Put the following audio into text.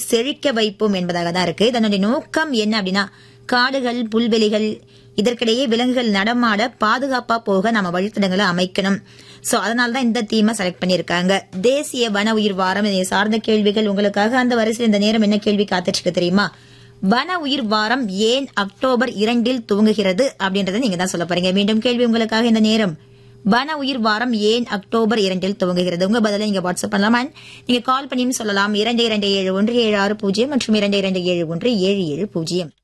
செழிக்க வைப்போம் என்பதாக தான் இருக்கு இதனுடைய நோக்கம் என்ன அப்படின்னா காடுகள் புல்வெளிகள் இதற்கிடையே விலங்குகள் நடமாட பாதுகாப்பா போக நம்ம வழித்தடங்களை அமைக்கணும் சோ அதனால தான் இந்த தீமை செலக்ட் பண்ணியிருக்காங்க தேசிய வன உயிர் வாரம் இதை சார்ந்த கேள்விகள் உங்களுக்காக அந்த வரிசையில் இந்த நேரம் என்ன கேள்வி காத்துட்டு இருக்கு தெரியுமா வன உயிர் வாரம் ஏன் அக்டோபர் இரண்டில் துவங்குகிறது அப்படின்றத நீங்க தான் சொல்ல போறீங்க மீண்டும் கேள்வி உங்களுக்காக இந்த நேரம் வன உயிர் வாரம் ஏன் அக்டோபர் இரண்டில் துவங்குகிறது உங்க பதிலை நீங்க வாட்ஸ்அப் பண்ணலாம் and நீங்க கால் பண்ணியும் சொல்லலாம் இரண்டு இரண்டு ஏழு ஒன்று ஏழு ஆறு பூஜ்ஜியம் மற்றும் இரண்டு இரண்டு ஏழு ஒன்று ஏழு ஏழு பூஜ்ஜியம்